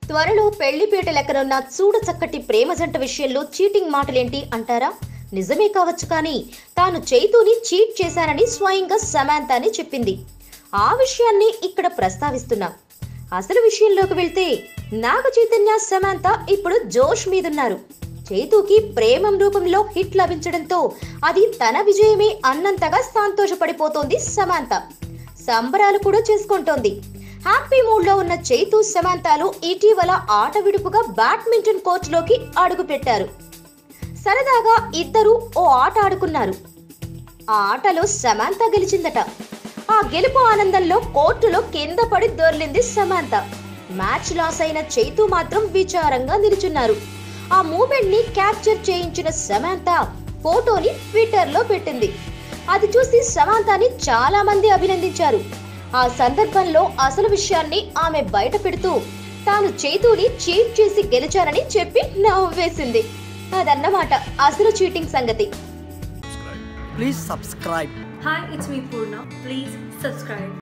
త్వరలో పెళ్లిపీట లెక్కనున్న చూడ చక్కటి ప్రేమ జంట విషయంలో చీటింగ్ మాటలేంటి అంటారా నిజమే కావచ్చు కానీ తాను చైతూని చీట్ చేశానని స్వయంగా సమాంతానే చెప్పింది ఆ విషయాన్ని ఇక్కడ ప్రస్తావిస్తున్నా అసలు విషయంలోకి వెళ్తే నాగ చైతన్య సమాంత ఇప్పుడు జోష్ మీదున్నారు చైతూకి ప్రేమం రూపంలో హిట్ లభించడంతో అది తన విజయమే అన్నంతగా సంతోషపడిపోతోంది సమాంత సంబరాలు కూడా చేసుకుంటోంది హ్యాపీ మూడ్ లో ఉన్న చైతు సమాంతాలు ఇటీవల ఆట విడుపుగా బ్యాడ్మింటన్ కోర్టులోకి అడుగు పెట్టారు సరదాగా ఇద్దరు ఓ ఆట ఆడుకున్నారు ఆ ఆటలో సమాంత గెలిచిందట ఆ గెలుపు ఆనందంలో కోర్టులో కింద పడి దొర్లింది సమాంత మ్యాచ్ లాస్ అయిన చైతు మాత్రం విచారంగా నిలుచున్నారు ఆ మూమెంట్ ని క్యాప్చర్ చేయించిన సమాంత ఫోటోని ట్విట్టర్ లో పెట్టింది అది చూసి సమాంతాని చాలా మంది అభినందించారు ఆ సందర్భంలో అసలు విషయాన్ని ఆమె బయట పెడుతూ తాను చైతూని చీట్ చేసి గెలిచానని చెప్పి నవ్వేసింది అదన్నమాట అసలు చీటింగ్ సంగతి Please subscribe. Hi, it's me Purna. Please subscribe.